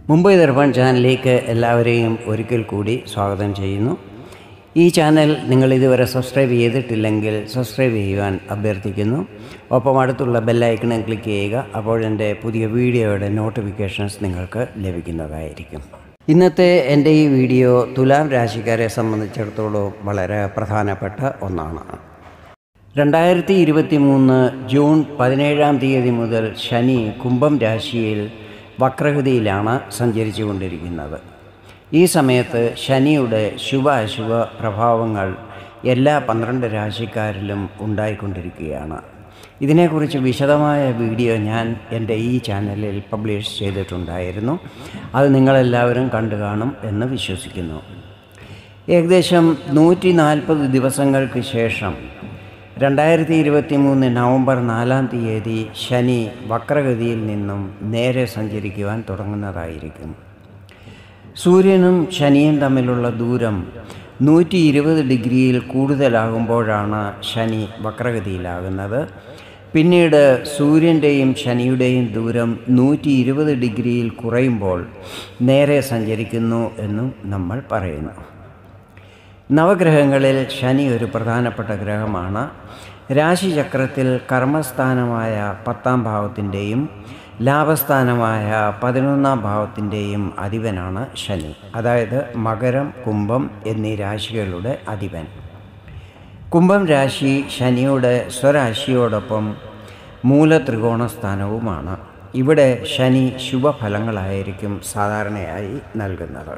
മുംബൈ ദർപ്പൺ ചാനലിലേക്ക് എല്ലാവരെയും ഒരിക്കൽ കൂടി സ്വാഗതം ചെയ്യുന്നു ഈ ചാനൽ നിങ്ങൾ ഇതുവരെ സബ്സ്ക്രൈബ് ചെയ്തിട്ടില്ലെങ്കിൽ സബ്സ്ക്രൈബ് ചെയ്യുവാൻ അഭ്യർത്ഥിക്കുന്നു ഒപ്പം അടുത്തുള്ള ബെല്ലൈക്കണും ക്ലിക്ക് ചെയ്യുക അപ്പോഴെൻ്റെ പുതിയ വീഡിയോയുടെ നോട്ടിഫിക്കേഷൻസ് നിങ്ങൾക്ക് ലഭിക്കുന്നതായിരിക്കും ഇന്നത്തെ എൻ്റെ ഈ വീഡിയോ തുലാം രാശിക്കാരെ സംബന്ധിച്ചിടത്തോളം വളരെ പ്രധാനപ്പെട്ട ഒന്നാണ് രണ്ടായിരത്തി ഇരുപത്തി മൂന്ന് ജൂൺ പതിനേഴാം തീയതി മുതൽ ശനി കുംഭം രാശിയിൽ വക്രഗതിയിലാണ് സഞ്ചരിച്ചു കൊണ്ടിരിക്കുന്നത് ഈ സമയത്ത് ശനിയുടെ ശുഭ അശുഭ പ്രഭാവങ്ങൾ എല്ലാ പന്ത്രണ്ട് രാശിക്കാരിലും ഉണ്ടായിക്കൊണ്ടിരിക്കുകയാണ് ഇതിനെക്കുറിച്ച് വിശദമായ വീഡിയോ ഞാൻ എൻ്റെ ഈ ചാനലിൽ പബ്ലിഷ് ചെയ്തിട്ടുണ്ടായിരുന്നു അത് നിങ്ങളെല്ലാവരും കണ്ടു കാണും എന്ന് വിശ്വസിക്കുന്നു ഏകദേശം നൂറ്റി നാൽപ്പത് ദിവസങ്ങൾക്ക് ശേഷം രണ്ടായിരത്തി ഇരുപത്തി മൂന്ന് നവംബർ നാലാം തീയതി ശനി വക്രഗതിയിൽ നിന്നും നേരെ സഞ്ചരിക്കുവാൻ തുടങ്ങുന്നതായിരിക്കും സൂര്യനും ശനിയും തമ്മിലുള്ള ദൂരം നൂറ്റി ഇരുപത് ഡിഗ്രിയിൽ കൂടുതലാകുമ്പോഴാണ് ശനി വക്രഗതിയിലാകുന്നത് പിന്നീട് സൂര്യൻ്റെയും ശനിയുടെയും ദൂരം നൂറ്റി ഇരുപത് ഡിഗ്രിയിൽ കുറയുമ്പോൾ നേരെ സഞ്ചരിക്കുന്നു എന്നും നമ്മൾ പറയുന്നു നവഗ്രഹങ്ങളിൽ ശനി ഒരു പ്രധാനപ്പെട്ട ഗ്രഹമാണ് രാശിചക്രത്തിൽ കർമ്മസ്ഥാനമായ പത്താം ഭാവത്തിൻ്റെയും ലാഭസ്ഥാനമായ പതിനൊന്നാം ഭാവത്തിൻ്റെയും അധിപനാണ് ശനി അതായത് മകരം കുംഭം എന്നീ രാശികളുടെ അധിപൻ കുംഭം രാശി ശനിയുടെ സ്വരാശിയോടൊപ്പം മൂലത്രികോണ സ്ഥാനവുമാണ് ഇവിടെ ശനി ശുഭഫലങ്ങളായിരിക്കും സാധാരണയായി നൽകുന്നത്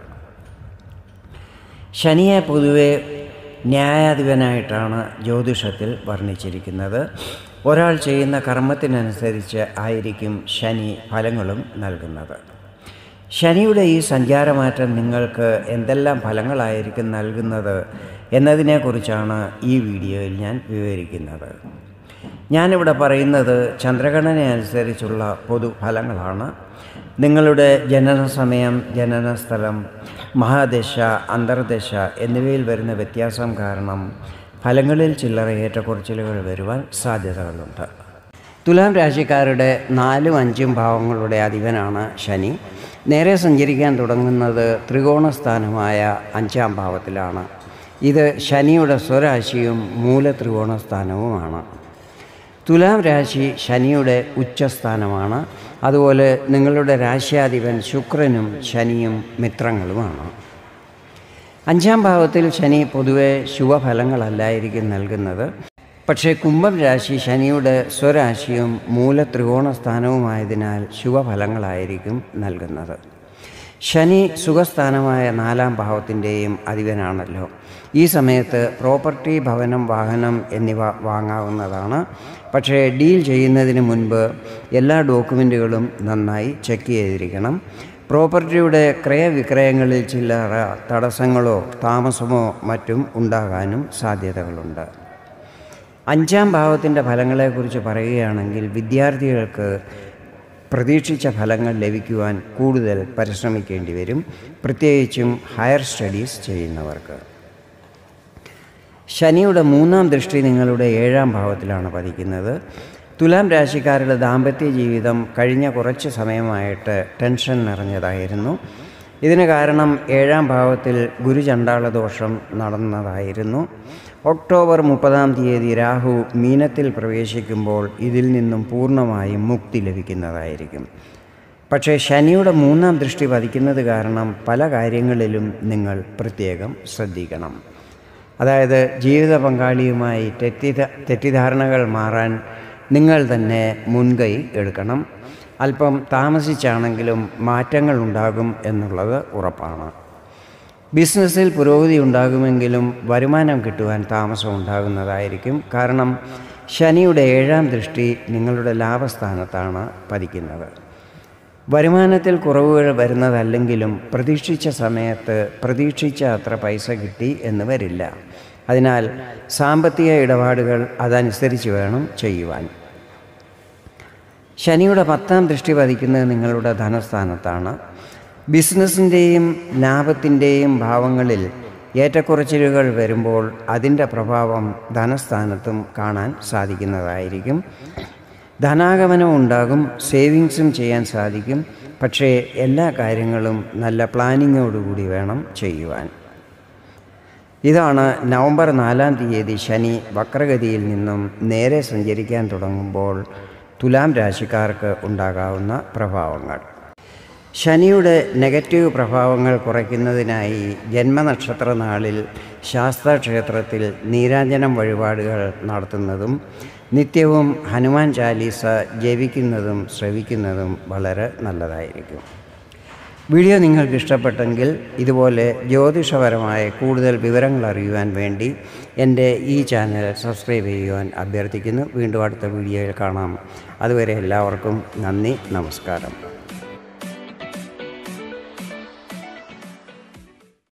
ശനിയെ പൊതുവെ ന്യായാധിപനായിട്ടാണ് ജ്യോതിഷത്തിൽ വർണ്ണിച്ചിരിക്കുന്നത് ഒരാൾ ചെയ്യുന്ന കർമ്മത്തിനനുസരിച്ച് ആയിരിക്കും ശനി ഫലങ്ങളും നൽകുന്നത് ശനിയുടെ ഈ സഞ്ചാരമാറ്റം നിങ്ങൾക്ക് എന്തെല്ലാം ഫലങ്ങളായിരിക്കും നൽകുന്നത് എന്നതിനെക്കുറിച്ചാണ് ഈ വീഡിയോയിൽ ഞാൻ വിവരിക്കുന്നത് ഞാനിവിടെ പറയുന്നത് ചന്ദ്രഗണന അനുസരിച്ചുള്ള പൊതുഫലങ്ങളാണ് നിങ്ങളുടെ ജനന സമയം ജനന സ്ഥലം മഹാദശ അന്തർദശ എന്നിവയിൽ വരുന്ന വ്യത്യാസം കാരണം ഫലങ്ങളിൽ ചില്ലറ ഏറ്റക്കുറച്ചിലുകൾ വരുവാൻ സാധ്യതകളുണ്ട് തുലാം രാശിക്കാരുടെ നാലും അഞ്ചും ഭാവങ്ങളുടെ അധിപനാണ് ശനി നേരെ സഞ്ചരിക്കാൻ തുടങ്ങുന്നത് ത്രികോണസ്ഥാനമായ അഞ്ചാം ഭാവത്തിലാണ് ഇത് ശനിയുടെ സ്വരാശിയും മൂല ത്രികോണസ്ഥാനവുമാണ് തുലാം രാശി ശനിയുടെ ഉച്ചസ്ഥാനമാണ് അതുപോലെ നിങ്ങളുടെ രാശ്യാധിപൻ ശുക്രനും ശനിയും മിത്രങ്ങളുമാണ് അഞ്ചാം ഭാവത്തിൽ ശനി പൊതുവെ ശുഭഫലങ്ങളല്ലായിരിക്കും നൽകുന്നത് പക്ഷേ കുംഭം രാശി ശനിയുടെ സ്വരാശിയും മൂല ത്രികോണ സ്ഥാനവുമായതിനാൽ ശുഭഫലങ്ങളായിരിക്കും നൽകുന്നത് ശനി സുഖസ്ഥാനമായ നാലാം ഭാവത്തിൻ്റെയും അധിപനാണല്ലോ ഈ സമയത്ത് പ്രോപ്പർട്ടി ഭവനം വാഹനം എന്നിവ വാങ്ങാവുന്നതാണ് പക്ഷേ ഡീൽ ചെയ്യുന്നതിന് മുൻപ് എല്ലാ ഡോക്യുമെൻറ്റുകളും നന്നായി ചെക്ക് ചെയ്തിരിക്കണം പ്രോപ്പർട്ടിയുടെ ക്രയവിക്രയങ്ങളിൽ ചില്ലറ തടസ്സങ്ങളോ താമസമോ മറ്റും ഉണ്ടാകാനും സാധ്യതകളുണ്ട് അഞ്ചാം ഭാവത്തിൻ്റെ ഫലങ്ങളെക്കുറിച്ച് പറയുകയാണെങ്കിൽ വിദ്യാർത്ഥികൾക്ക് പ്രതീക്ഷിച്ച ഫലങ്ങൾ ലഭിക്കുവാൻ കൂടുതൽ പരിശ്രമിക്കേണ്ടി വരും പ്രത്യേകിച്ചും ഹയർ സ്റ്റഡീസ് ചെയ്യുന്നവർക്ക് ശനിയുടെ മൂന്നാം ദൃഷ്ടി നിങ്ങളുടെ ഏഴാം ഭാവത്തിലാണ് പതിക്കുന്നത് തുലാം രാശിക്കാരുടെ ദാമ്പത്യ ജീവിതം കഴിഞ്ഞ കുറച്ച് സമയമായിട്ട് ടെൻഷൻ നിറഞ്ഞതായിരുന്നു ഇതിന് കാരണം ഏഴാം ഭാവത്തിൽ ഗുരുചണ്ടാള ദോഷം നടന്നതായിരുന്നു ഒക്ടോബർ മുപ്പതാം തീയതി രാഹു മീനത്തിൽ പ്രവേശിക്കുമ്പോൾ ഇതിൽ നിന്നും പൂർണ്ണമായും മുക്തി ലഭിക്കുന്നതായിരിക്കും പക്ഷേ ശനിയുടെ മൂന്നാം ദൃഷ്ടി പതിക്കുന്നത് കാരണം പല കാര്യങ്ങളിലും നിങ്ങൾ പ്രത്യേകം ശ്രദ്ധിക്കണം അതായത് ജീവിത പങ്കാളിയുമായി തെറ്റിദ്ധ തെറ്റിദ്ധാരണകൾ മാറാൻ നിങ്ങൾ തന്നെ മുൻകൈ എടുക്കണം അല്പം താമസിച്ചാണെങ്കിലും മാറ്റങ്ങൾ ഉണ്ടാകും എന്നുള്ളത് ഉറപ്പാണ് ബിസിനസ്സിൽ പുരോഗതി ഉണ്ടാകുമെങ്കിലും വരുമാനം കിട്ടുവാൻ താമസം ഉണ്ടാകുന്നതായിരിക്കും കാരണം ശനിയുടെ ഏഴാം ദൃഷ്ടി നിങ്ങളുടെ ലാഭസ്ഥാനത്താണ് പതിക്കുന്നത് വരുമാനത്തിൽ കുറവുകൾ വരുന്നതല്ലെങ്കിലും പ്രതീക്ഷിച്ച സമയത്ത് പ്രതീക്ഷിച്ച അത്ര പൈസ കിട്ടി എന്ന് വരില്ല അതിനാൽ സാമ്പത്തിക ഇടപാടുകൾ അതനുസരിച്ച് വേണം ചെയ്യുവാൻ ശനിയുടെ പത്താം ദൃഷ്ടി പതിക്കുന്നത് നിങ്ങളുടെ ധനസ്ഥാനത്താണ് ബിസിനസ്സിൻ്റെയും ലാഭത്തിൻ്റെയും ഭാവങ്ങളിൽ ഏറ്റക്കുറച്ചിലുകൾ വരുമ്പോൾ അതിൻ്റെ പ്രഭാവം ധനസ്ഥാനത്തും കാണാൻ സാധിക്കുന്നതായിരിക്കും ധനാഗമനം ഉണ്ടാകും സേവിങ്സും ചെയ്യാൻ സാധിക്കും പക്ഷേ എല്ലാ കാര്യങ്ങളും നല്ല പ്ലാനിങ്ങോടുകൂടി വേണം ചെയ്യുവാൻ ഇതാണ് നവംബർ നാലാം തീയതി ശനി വക്രഗതിയിൽ നിന്നും നേരെ സഞ്ചരിക്കാൻ തുടങ്ങുമ്പോൾ തുലാം രാശിക്കാർക്ക് ഉണ്ടാകാവുന്ന പ്രഭാവങ്ങൾ ശനിയുടെ നെഗറ്റീവ് പ്രഭാവങ്ങൾ കുറയ്ക്കുന്നതിനായി ജന്മനക്ഷത്ര നാളിൽ ശാസ്താക്ഷേത്രത്തിൽ നീരാഞ്ജനം വഴിപാടുകൾ നടത്തുന്നതും നിത്യവും ഹനുമാൻ ചാലീസ ജപിക്കുന്നതും ശ്രവിക്കുന്നതും വളരെ നല്ലതായിരിക്കും വീഡിയോ നിങ്ങൾക്ക് ഇഷ്ടപ്പെട്ടെങ്കിൽ ഇതുപോലെ ജ്യോതിഷപരമായ കൂടുതൽ വിവരങ്ങൾ അറിയുവാൻ വേണ്ടി എൻ്റെ ഈ ചാനൽ സബ്സ്ക്രൈബ് ചെയ്യുവാൻ അഭ്യർത്ഥിക്കുന്നു വീണ്ടും അടുത്ത വീഡിയോയിൽ കാണാം അതുവരെ എല്ലാവർക്കും നന്ദി നമസ്കാരം